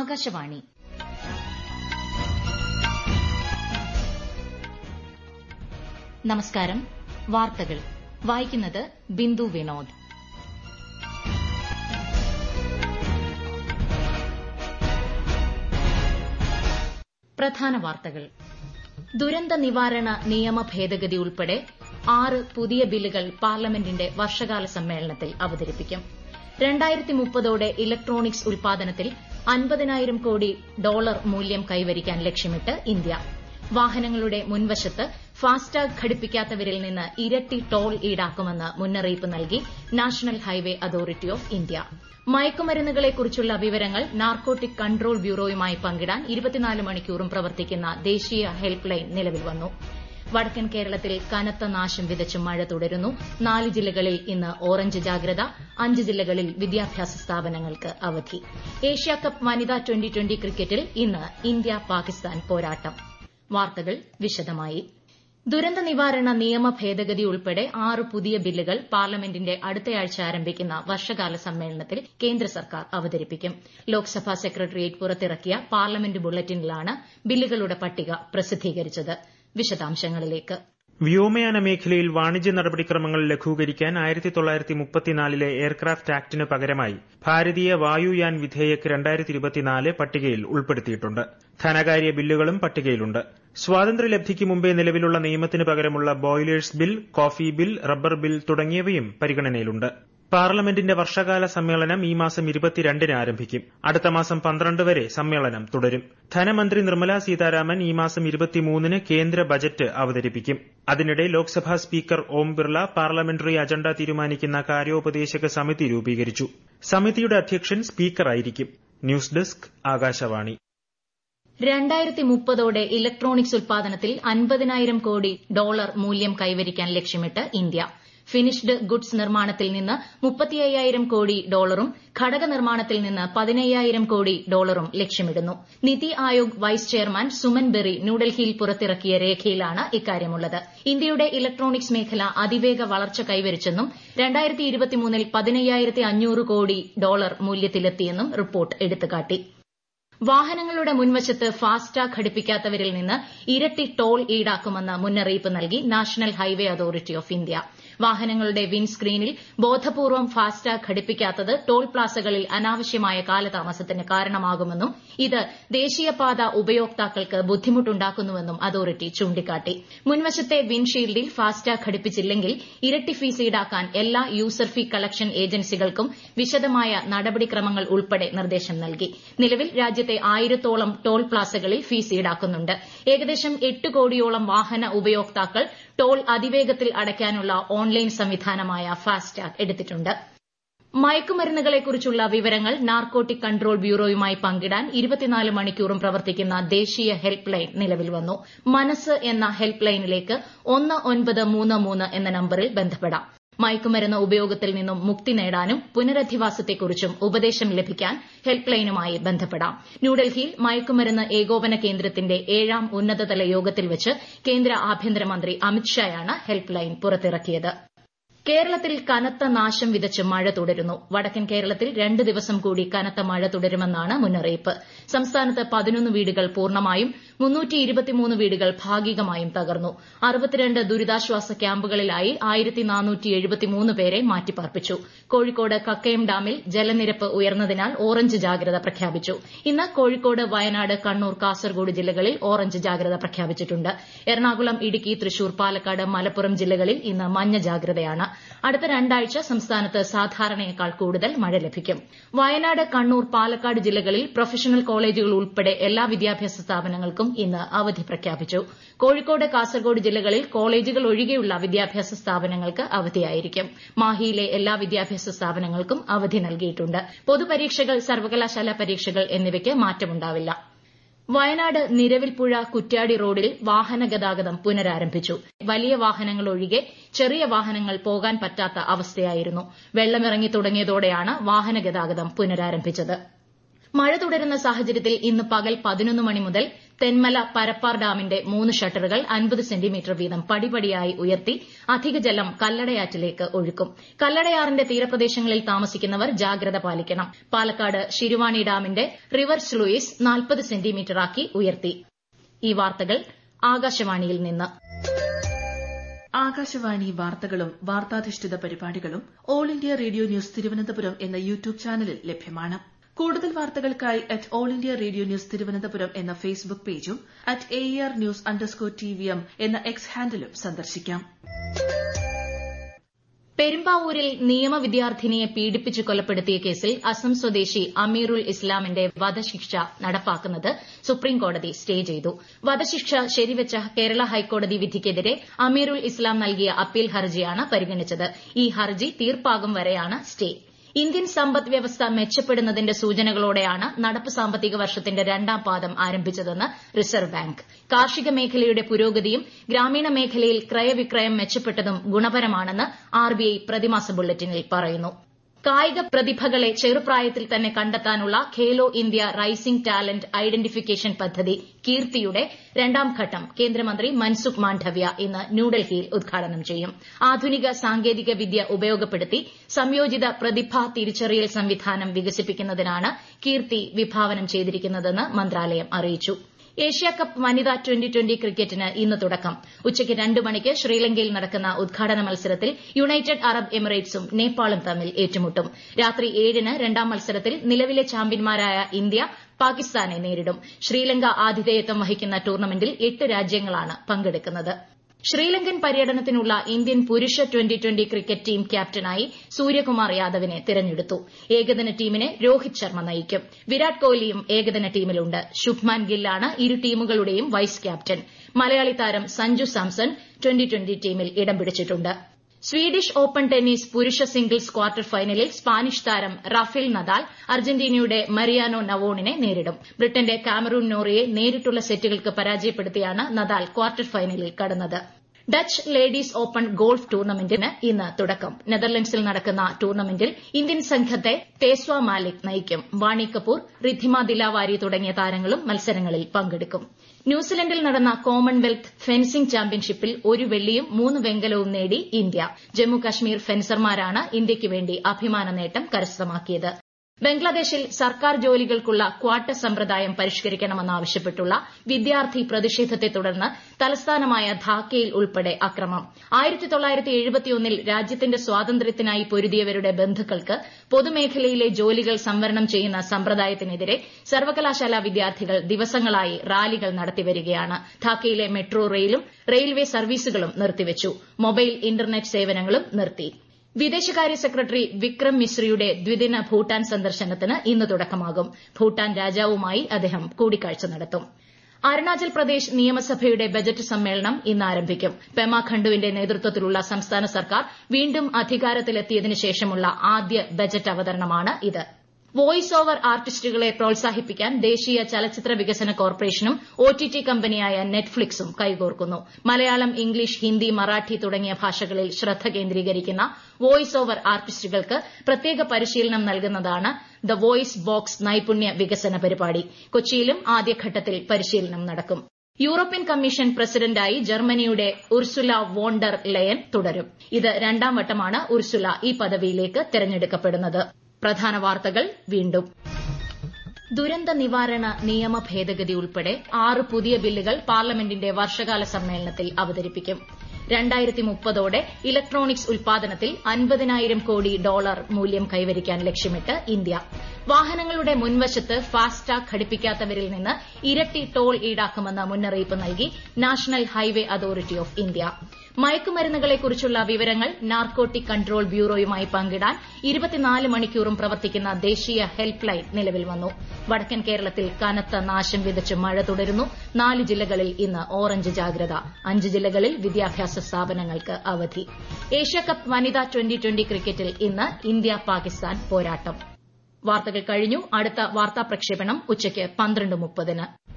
ആകാശവാണി നമസ്കാരം വാർത്തകൾ വായിക്കുന്നത് ബിന്ദു വിനോദ് പ്രധാന വാർത്തകൾ ദുരന്ത നിവാരണ നിയമ ഭേദഗതി ഉൾപ്പെടെ ആറ് പുതിയ ബില്ലുകൾ പാർലമെന്റിന്റെ വർഷകാല സമ്മേളനത്തിൽ അവതരിപ്പിക്കും രണ്ടായിരത്തി മുപ്പതോടെ ഇലക്ട്രോണിക്സ് ഉൽപാദനത്തിൽ അൻപതിനായിരം കോടി ഡോളർ മൂല്യം കൈവരിക്കാൻ ലക്ഷ്യമിട്ട് ഇന്ത്യ വാഹനങ്ങളുടെ മുൻവശത്ത് ഫാസ്ടാഗ് ഘടിപ്പിക്കാത്തവരിൽ നിന്ന് ഇരട്ടി ടോൾ ഈടാക്കുമെന്ന് മുന്നറിയിപ്പ് നൽകി national highway authority of India മയക്കുമരുന്നുകളെക്കുറിച്ചുള്ള വിവരങ്ങൾ നാർക്കോട്ടിക് കൺട്രോൾ ബ്യൂറോയുമായി പങ്കിടാൻ ഇരുപത്തിനാല് മണിക്കൂറും പ്രവർത്തിക്കുന്ന ദേശീയ ഹെൽപ്പ് ലൈൻ നിലവിൽ വന്നു വടക്കൻ കേരളത്തിൽ കനത്ത നാശം വിതച്ച് മഴ തുടരുന്നു നാല് ജില്ലകളിൽ ഇന്ന് ഓറഞ്ച് ജാഗ്രത അഞ്ച് ജില്ലകളിൽ വിദ്യാഭ്യാസ സ്ഥാപനങ്ങൾക്ക് അവധി ഏഷ്യാകപ്പ് വനിതാ ട്വന്റി ട്വന്റി ക്രിക്കറ്റിൽ ഇന്ന് ഇന്ത്യ പാകിസ്ഥാൻ പോരാട്ടം വാർത്തകൾ വിശദമായി ദുരന്ത നിവാരണ നിയമ ഭേദഗതി ഉൾപ്പെടെ ആറ് പുതിയ ബില്ലുകൾ പാർലമെന്റിന്റെ അടുത്തയാഴ്ച ആരംഭിക്കുന്ന വർഷകാല സമ്മേളനത്തിൽ കേന്ദ്ര സർക്കാർ അവതരിപ്പിക്കും ലോക്സഭാ സെക്രട്ടേറിയറ്റ് പുറത്തിറക്കിയ പാർലമെന്റ് ബുള്ളറ്റിനിലാണ് ബില്ലുകളുടെ പട്ടിക പ്രസിദ്ധീകരിച്ചത് വിശദാംശങ്ങളിലേക്ക് വ്യോമയാന മേഖലയിൽ വാണിജ്യ നടപടിക്രമങ്ങൾ ലഘൂകരിക്കാൻ ആയിരത്തി തൊള്ളായിരത്തി മുപ്പത്തിനാലിലെ എയർക്രാഫ്റ്റ് ആക്ടിന് പകരമായി ഭാരതീയ വായുയാൻ വിധേയക് രണ്ടായിരത്തി ഇരുപത്തിനാല് പട്ടികയിൽ ഉൾപ്പെടുത്തിയിട്ടുണ്ട് ധനകാര്യ ബില്ലുകളും പട്ടികയിലുണ്ട് സ്വാതന്ത്ര്യലബ്ധിക്ക് മുമ്പേ നിലവിലുള്ള നിയമത്തിന് പകരമുള്ള boilers bill coffee bill rubber bill തുടങ്ങിയവയും പരിഗണനയിലുണ്ട് പാർലമെന്റിന്റെ വർഷകാല സമ്മേളനം ഈ മാസം ഇരുപത്തിരണ്ടിന് ആരംഭിക്കും അടുത്ത മാസം പന്ത്രണ്ട് വരെ സമ്മേളനം തുടരും ധനമന്ത്രി നിർമ്മല സീതാരാമൻ ഈ മാസം ഇരുപത്തിമൂന്നിന് കേന്ദ്ര ബജറ്റ് അവതരിപ്പിക്കും അതിനിടെ Lok Sabha speaker Om Birla parliamentary agenda തീരുമാനിക്കുന്ന കാര്യോപദേശക സമിതി രൂപീകരിച്ചു സമിതിയുടെ അധ്യക്ഷൻ സ്പീക്കറായിരിക്കും ന്യൂസ് ഡെസ്ക് ആകാശവാണി രണ്ടായിരത്തി മുപ്പതോടെ ഇലക്ട്രോണിക്സ് ഉൽപാദനത്തിൽ അൻപതിനായിരം കോടി ഡോളർ മൂല്യം കൈവരിക്കാൻ ലക്ഷ്യമിട്ട് ഇന്ത്യ ഫിനിഷ്ഡ് ഗുഡ്സ് നിർമ്മാണത്തിൽ നിന്ന് മുപ്പത്തിയ്യായിരം കോടി ഡോളറും ഘടക നിർമ്മാണത്തിൽ നിന്ന് പതിനയ്യായിരം കോടി ഡോളറും ലക്ഷ്യമിടുന്നു നിതി ആയോഗ് വൈസ് ചെയർമാൻ സുമൻ ബെറി ന്യൂഡൽഹിയിൽ പുറത്തിറക്കിയ രേഖയിലാണ് ഇക്കാര്യമുള്ളത് ഇന്ത്യയുടെ ഇലക്ട്രോണിക്സ് മേഖല അതിവേഗ വളർച്ച കൈവരിച്ചെന്നും രണ്ടായിരത്തി ഇരുപത്തിമൂന്നിൽ പതിനയ്യായിരത്തി അഞ്ഞൂറ് കോടി ഡോളർ മൂല്യത്തിലെത്തിയെന്നും റിപ്പോർട്ട് എടുത്തുകാട്ടി വാഹനങ്ങളുടെ മുൻവശത്ത് ഫാസ്ടാഗ് ഘടിപ്പിക്കാത്തവരിൽ നിന്ന് ഇരട്ടി ടോൾ ഈടാക്കുമെന്ന് മുന്നറിയിപ്പ് നൽകി national highway authority of India വാഹനങ്ങളുടെ വിൻസ്ക്രീനിൽ ബോധപൂർവം ഫാസ്ടാഗ് ഘടിപ്പിക്കാത്തത് ടോൾ പ്ലാസകളിൽ അനാവശ്യമായ കാലതാമസത്തിന് കാരണമാകുമെന്നും ഇത് ദേശീയപാത ഉപയോക്താക്കൾക്ക് ബുദ്ധിമുട്ടുണ്ടാക്കുന്നുവെന്നും അതോറിറ്റി ചൂണ്ടിക്കാട്ടി മുൻവശത്തെ വിൻഷീൽഡിൽ ഫാസ്ടാഗ് ഘടിപ്പിച്ചില്ലെങ്കിൽ ഇരട്ടി ഫീസ് ഈടാക്കാൻ എല്ലാ യൂസർ ഫീ കളക്ഷൻ ഏജൻസികൾക്കും വിശദമായ നടപടിക്രമങ്ങൾ ഉൾപ്പെടെ നിർദ്ദേശം നൽകി നിലവിൽ രാജ്യത്തെ ആയിരത്തോളം ടോൾ പ്ലാസകളിൽ ഫീസ് ഈടാക്കുന്നുണ്ട് ഏകദേശം എട്ട് കോടിയോളം വാഹന ഉപയോക്താക്കൾ ടോൾ അതിവേഗത്തിൽ അടയ്ക്കാനുള്ള ഓൺലൈൻ സംവിധാനമായ ഫാസ്ടാഗ് എടുത്തിട്ടുണ്ട് മയക്കുമരുന്നുകളെക്കുറിച്ചുള്ള വിവരങ്ങൾ നാർക്കോട്ടിക് കൺട്രോൾ ബ്യൂറോയുമായി പങ്കിടാൻ ഇരുപത്തിനാല് മണിക്കൂറും പ്രവർത്തിക്കുന്ന ദേശീയ ഹെൽപ്പ് ലൈൻ നിലവിൽ വന്നു മനസ്സ് എന്ന ഹെൽപ്പ് ലൈനിലേക്ക് ഒന്ന് ഒൻപത് മൂന്ന് മൂന്ന് എന്ന നമ്പറിൽ ബന്ധപ്പെടാം മയക്കുമരുന്ന് ഉപയോഗത്തിൽ നിന്നും മുക്തി നേടാനും പുനരധിവാസത്തെക്കുറിച്ചും ഉപദേശം ലഭിക്കാൻ ഹെൽപ്പ് ലൈനുമായി ബന്ധപ്പെടാം ന്യൂഡൽഹിയിൽ മയക്കുമരുന്ന് ഏകോപന കേന്ദ്രത്തിന്റെ ഏഴാം ഉന്നതതല യോഗത്തിൽ വെച്ച് കേന്ദ്ര ആഭ്യന്തരമന്ത്രി അമിത്ഷായാണ് ഹെൽപ്പ് ലൈൻ പുറത്തിറക്കിയത് കേരളത്തിൽ കനത്ത നാശം വിതച്ച് മഴ തുടരുന്നു വടക്കൻ കേരളത്തിൽ രണ്ട് ദിവസം കൂടി കനത്ത മഴ തുടരുമെന്നാണ് മുന്നറിയിപ്പ് സംസ്ഥാനത്ത് പതിനൊന്ന് വീടുകൾ പൂർണ്ണമായും വീടുകൾ ഭാഗികമായും തകർന്നു അറുപത്തിരണ്ട് ദുരിതാശ്വാസ ക്യാമ്പുകളിലായി പേരെ മാറ്റിപ്പാർപ്പിച്ചു കോഴിക്കോട് കക്കയം ഡാമിൽ ജലനിരപ്പ് ഉയർന്നതിനാൽ ഓറഞ്ച് ജാഗ്രത പ്രഖ്യാപിച്ചു ഇന്ന് കോഴിക്കോട് വയനാട് കണ്ണൂർ കാസർഗോഡ് ജില്ലകളിൽ ഓറഞ്ച് ജാഗ്രത പ്രഖ്യാപിച്ചിട്ടുണ്ട് എറണാകുളം ഇടുക്കി തൃശൂർ പാലക്കാട് മലപ്പുറം ജില്ലകളിൽ ഇന്ന് മഞ്ഞ ജാഗ്രതയാണ് അടുത്ത രണ്ടാഴ്ച സംസ്ഥാനത്ത് സാധാരണയേക്കാൾ കൂടുതൽ മഴ ലഭിക്കും വയനാട് കണ്ണൂർ പാലക്കാട് ജില്ലകളിൽ പ്രൊഫഷണൽ കോളേജുകൾ ഉൾപ്പെടെ എല്ലാ വിദ്യാഭ്യാസ സ്ഥാപനങ്ങൾക്കും ഇന്ന് അവധി പ്രഖ്യാപിച്ചു കോഴിക്കോട് കാസർഗോഡ് ജില്ലകളിൽ കോളേജുകൾ ഒഴികെയുള്ള വിദ്യാഭ്യാസ സ്ഥാപനങ്ങൾക്ക് അവധിയായിരിക്കും മാഹിയിലെ എല്ലാ വിദ്യാഭ്യാസ സ്ഥാപനങ്ങൾക്കും അവധി നൽകിയിട്ടുണ്ട് പൊതുപരീക്ഷകൾ സർവകലാശാല പരീക്ഷകൾ എന്നിവയ്ക്ക് മാറ്റമുണ്ടാവില്ല വയനാട് നിരവിൽപ്പുഴ കുറ്റ്യാടി റോഡിൽ വാഹന ഗതാഗതം പുനരാരംഭിച്ചു വലിയ വാഹനങ്ങൾ ഒഴികെ ചെറിയ വാഹനങ്ങൾ പോകാൻ പറ്റാത്ത അവസ്ഥയായിരുന്നു വെള്ളമിറങ്ങി തുടങ്ങിയതോടെയാണ് വാഹന ഗതാഗതം പുനരാരംഭിച്ചത് മഴ തുടരുന്ന സാഹചര്യത്തിൽ ഇന്ന് പകൽ പതിനൊന്ന് മണി മുതൽ തെന്മല പരപ്പാർ ഡാമിന്റെ മൂന്ന് ഷട്ടറുകൾ അൻപത് സെന്റിമീറ്റർ വീതം പടിപടിയായി ഉയർത്തി അധിക ജലം കല്ലടയാറ്റിലേക്ക് ഒഴുക്കും കല്ലടയാറിന്റെ തീരപ്രദേശങ്ങളിൽ താമസിക്കുന്നവർ ജാഗ്രത പാലിക്കണം പാലക്കാട് ശിരുവാണി ഡാമിന്റെ റിവർ സ്ലൂയിസ് നാൽപ്പത് സെന്റിമീറ്ററാക്കി ഉയർത്തി ഈ വാർത്തകൾ ആകാശവാണിയിൽ നിന്ന് ആകാശവാണി വാർത്തകളും വാർത്താധിഷ്ഠിത പരിപാടികളും all India radio news Thiruvananthapuram എന്ന യൂട്യൂബ് ചാനലിൽ ലഭ്യമാണ് കൂടുതൽ വാർത്തകൾക്കായി at all India radio news Thiruvananthapuram എന്ന ഫേസ്ബുക്ക് പേജും at A R news underscore T V M എന്ന എക്സ് ഹാൻഡിലും സന്ദർശിക്കാം പെരുമ്പാവൂരിൽ നിയമ വിദ്യാർത്ഥിനിയെ പീഡിപ്പിച്ച് കൊലപ്പെടുത്തിയ കേസിൽ അസം സ്വദേശി അമീറുൽ ഇസ്ലാമിന്റെ വധശിക്ഷ നടപ്പാക്കുന്നത് സുപ്രീംകോടതി സ്റ്റേ ചെയ്തു വധശിക്ഷ ശരിവച്ച കേരള ഹൈക്കോടതി വിധിക്കെതിരെ അമീറുൽ ഇസ്ലാം നൽകിയ അപ്പീൽ ഹർജിയാണ് പരിഗണിച്ചത് ഈ ഹർജി തീർപ്പാകും വരെയാണ് സ്റ്റേ ഇന്ത്യൻ സമ്പദ് വ്യവസ്ഥ മെച്ചപ്പെടുന്നതിന്റെ സൂചനകളോടെയാണ് നടപ്പ് സാമ്പത്തിക വർഷത്തിന്റെ രണ്ടാം പാദം ആരംഭിച്ചതെന്ന് റിസർവ് ബാങ്ക് കാർഷിക മേഖലയുടെ പുരോഗതിയും ഗ്രാമീണ മേഖലയിൽ ക്രയവിക്രയം മെച്ചപ്പെട്ടതും ഗുണപരമാണെന്ന് ആർബിഐ പ്രതിമാസ ബുള്ളറ്റിനിൽ പറയുന്നു കായിക പ്രതിഭകളെ ചെറുപ്രായത്തിൽ തന്നെ കണ്ടെത്താനുള്ള Khelo India rising talent identification പദ്ധതി കീർത്തിയുടെ രണ്ടാം ഘട്ടം കേന്ദ്രമന്ത്രി മൻസുഖ് മാണ്ഡവ്യ ഇന്ന് ന്യൂഡൽഹിയിൽ ഉദ്ഘാടനം ചെയ്യും ആധുനിക സാങ്കേതിക വിദ്യ ഉപയോഗപ്പെടുത്തി സംയോജിത പ്രതിഭാ തിരിച്ചറിയൽ സംവിധാനം വികസിപ്പിക്കുന്നതിനാണ് കീർത്തി വിഭാവനം ചെയ്തിരിക്കുന്നതെന്ന് മന്ത്രാലയം അറിയിച്ചു ഏഷ്യാകപ്പ് വനിതാ ട്വന്റി ട്വന്റി ക്രിക്കറ്റിന് ഇന്ന് തുടക്കം ഉച്ചയ്ക്ക് രണ്ട് മണിക്ക് ശ്രീലങ്കയിൽ നടക്കുന്ന ഉദ്ഘാടന മത്സരത്തിൽ യുണൈറ്റഡ് അറബ് എമിറേറ്റ്സും നേപ്പാളും തമ്മിൽ ഏറ്റുമുട്ടും രാത്രി ഏഴിന് രണ്ടാം മത്സരത്തിൽ നിലവിലെ ചാമ്പ്യന്മാരായ ഇന്ത്യ പാകിസ്ഥാനെ നേരിടും ശ്രീലങ്ക ആതിഥേയത്വം വഹിക്കുന്ന ടൂർണമെന്റിൽ എട്ട് രാജ്യങ്ങളാണ് പങ്കെടുക്കുന്നത് ശ്രീലങ്കൻ പര്യടനത്തിനുള്ള ഇന്ത്യൻ പുരുഷ ട്വന്റി ട്വന്റി ക്രിക്കറ്റ് ടീം ക്യാപ്റ്റനായി സൂര്യകുമാർ യാദവിനെ തിരഞ്ഞെടുത്തു ഏകദിന ടീമിനെ രോഹിത് ശർമ്മ നയിക്കും വിരാട് കോഹ്ലിയും ഏകദിന ടീമിലുണ്ട് ശുഭ്മാൻ ഗില്ലാണ് ഇരു ടീമുകളുടെയും വൈസ് ക്യാപ്റ്റൻ മലയാളി താരം സഞ്ജു സാംസൺ ട്വന്റി ട്വന്റി ടീമിൽ ഇടം പിടിച്ചിട്ടുണ്ട് സ്വീഡിഷ് ഓപ്പൺ ടെന്നീസ് പുരുഷ സിംഗിൾസ് ക്വാർട്ടർ ഫൈനലിൽ സ്പാനിഷ് താരം റാഫേൽ നദാൽ അർജന്റീനയുടെ മരിയാനോ നവോണിനെ നേരിടും ബ്രിട്ടന്റെ കാമറൂൺ നോറിയെ നേരിട്ടുള്ള സെറ്റുകൾക്ക് പരാജയപ്പെടുത്തിയാണ് നദാൽ ക്വാർട്ടർ ഫൈനലിൽ കടന്നത് ഡച്ച് ലേഡീസ് ഓപ്പൺ ഗോൾഫ് ടൂർണമെന്റിന് ഇന്ന് തുടക്കം നെതർലൻഡ്സിൽ നടക്കുന്ന ടൂർണമെന്റിൽ ഇന്ത്യൻ സംഘത്തെ തേസ്വ മാലിക് നയിക്കും വാണി കപൂർ റിദ്ധിമ ദിലാവാരി തുടങ്ങിയ താരങ്ങളും മത്സരങ്ങളിൽ പങ്കെടുക്കും ന്യൂസിലൻഡിൽ നടന്ന കോമൺവെൽത്ത് ഫെൻസിംഗ് ചാമ്പ്യൻഷിപ്പിൽ ഒരു വെള്ളിയും മൂന്ന് വെങ്കലവും നേടി ഇന്ത്യ ജമ്മു കശ്മീർ ഫെൻസർമാരാണ് ഇന്ത്യയ്ക്ക് വേണ്ടി അഭിമാന നേട്ടം കരസ്ഥമാക്കിയത് ബംഗ്ലാദേശിൽ സർക്കാർ ജോലികൾക്കുള്ള ക്വാട്ട സമ്പ്രദായം പരിഷ്കരിക്കണമെന്നാവശ്യപ്പെട്ടുള്ള വിദ്യാർത്ഥി പ്രതിഷേധത്തെ തുടർന്ന് തലസ്ഥാനമായ ധാക്കയിൽ ഉൾപ്പെടെ അക്രമം ൽ രാജ്യത്തിന്റെ സ്വാതന്ത്ര്യത്തിനായി പൊരുതിയവരുടെ ബന്ധുക്കൾക്ക് പൊതുമേഖലയിലെ ജോലികൾ സംവരണം ചെയ്യുന്ന സമ്പ്രദായത്തിനെതിരെ സർവകലാശാല വിദ്യാർത്ഥികൾ ദിവസങ്ങളായി റാലികൾ നടത്തിവരികയാണ് ധാക്കയിലെ മെട്രോ റെയിലും റെയിൽവേ സർവീസുകളും നിർത്തിവച്ചു മൊബൈൽ ഇന്റർനെറ്റ് സേവനങ്ങളും നിർത്തി വിദേശകാര്യ സെക്രട്ടറി വിക്രം മിശ്രിയുടെ ദ്വിദിന ഭൂട്ടാൻ സന്ദർശനത്തിന് ഇന്ന് തുടക്കമാകും ഭൂട്ടാൻ രാജാവുമായി അദ്ദേഹം കൂടിക്കാഴ്ച നടത്തും അരുണാചൽ പ്രദേശ് നിയമസഭയുടെ ബജറ്റ് സമ്മേളനം ഇന്ന് ആരംഭിക്കും പെമ ഖണ്ഡുവിന്റെ നേതൃത്വത്തിലുള്ള സംസ്ഥാന സർക്കാർ വീണ്ടും അധികാരത്തിലെത്തിയതിനു ശേഷമുള്ള ആദ്യ ബജറ്റ് അവതരണമാണ് ഇത് വോയിസ് ഓവർ ആർട്ടിസ്റ്റുകളെ പ്രോത്സാഹിപ്പിക്കാൻ ദേശീയ ചലച്ചിത്ര വികസന കോർപ്പറേഷനും ഒടിടി കമ്പനിയായ നെറ്റ്ഫ്ലിക്സും കൈകോർക്കുന്നു മലയാളം ഇംഗ്ലീഷ് ഹിന്ദി മറാഠി തുടങ്ങിയ ഭാഷകളിൽ ശ്രദ്ധ കേന്ദ്രീകരിക്കുന്ന വോയിസ് ഓവർ ആർട്ടിസ്റ്റുകൾക്ക് പ്രത്യേക പരിശീലനം നൽകുന്നതാണ് ദ വോയിസ് ബോക്സ് നൈപുണ്യ വികസന പരിപാടി കൊച്ചിയിലും ആദ്യഘട്ടത്തിൽ പരിശീലനം നടക്കും യൂറോപ്യൻ കമ്മീഷൻ പ്രസിഡന്റായി ജർമ്മനിയുടെ ഉർസുല വോണ്ടർ ലെയൻ തുടരും ഇത് രണ്ടാം വട്ടമാണ് ഉർസുല ഈ പദവിയിലേക്ക് തെരഞ്ഞെടുക്കപ്പെടുന്നത് പ്രധാന വാർത്തകൾ വീണ്ടും ദുരന്ത നിവാരണ നിയമ ഭേദഗതി ഉൾപ്പെടെ ആറ് പുതിയ ബില്ലുകൾ പാർലമെന്റിന്റെ വർഷകാല സമ്മേളനത്തിൽ അവതരിപ്പിക്കും രണ്ടായിരത്തി മുപ്പതോടെ ഇലക്ട്രോണിക്സ് ഉൽപാദനത്തിൽ അൻപതിനായിരം കോടി ഡോളർ മൂല്യം കൈവരിക്കാൻ ലക്ഷ്യമിട്ട് ഇന്ത്യ വാഹനങ്ങളുടെ മുൻവശത്ത് ഫാസ്ടാഗ് ഘടിപ്പിക്കാത്തവരിൽ നിന്ന് ഇരട്ടി ടോൾ ഈടാക്കുമെന്ന് മുന്നറിയിപ്പ് നൽകി national highway authority of India മയക്കുമരുന്നുകളെക്കുറിച്ചുള്ള വിവരങ്ങൾ നാർക്കോട്ടിക് കൺട്രോൾ ബ്യൂറോയുമായി പങ്കിടാൻ ഇരുപത്തിനാല് മണിക്കൂറും പ്രവർത്തിക്കുന്ന ദേശീയ ഹെൽപ്പ് ലൈൻ നിലവിൽ വന്നു വടക്കൻ കേരളത്തിൽ കനത്ത നാശം വിതച്ച് മഴ തുടരുന്നു നാല് ജില്ലകളിൽ ഇന്ന് ഓറഞ്ച് ജാഗ്രത അഞ്ച് ജില്ലകളിൽ വിദ്യാഭ്യാസ സ്ഥാപനങ്ങൾക്ക് അവധി ഏഷ്യാകപ്പ് വനിതാ ട്വന്റി ട്വന്റി ക്രിക്കറ്റിൽ ഇന്ന് ഇന്ത്യ പാകിസ്ഥാൻ പോരാട്ടം വാർത്തകൾ കഴിഞ്ഞു അടുത്ത വാർത്താ പ്രക്ഷേപണം ഉച്ചയ്ക്ക് പന്ത്രണ്ട് മുപ്പതിന്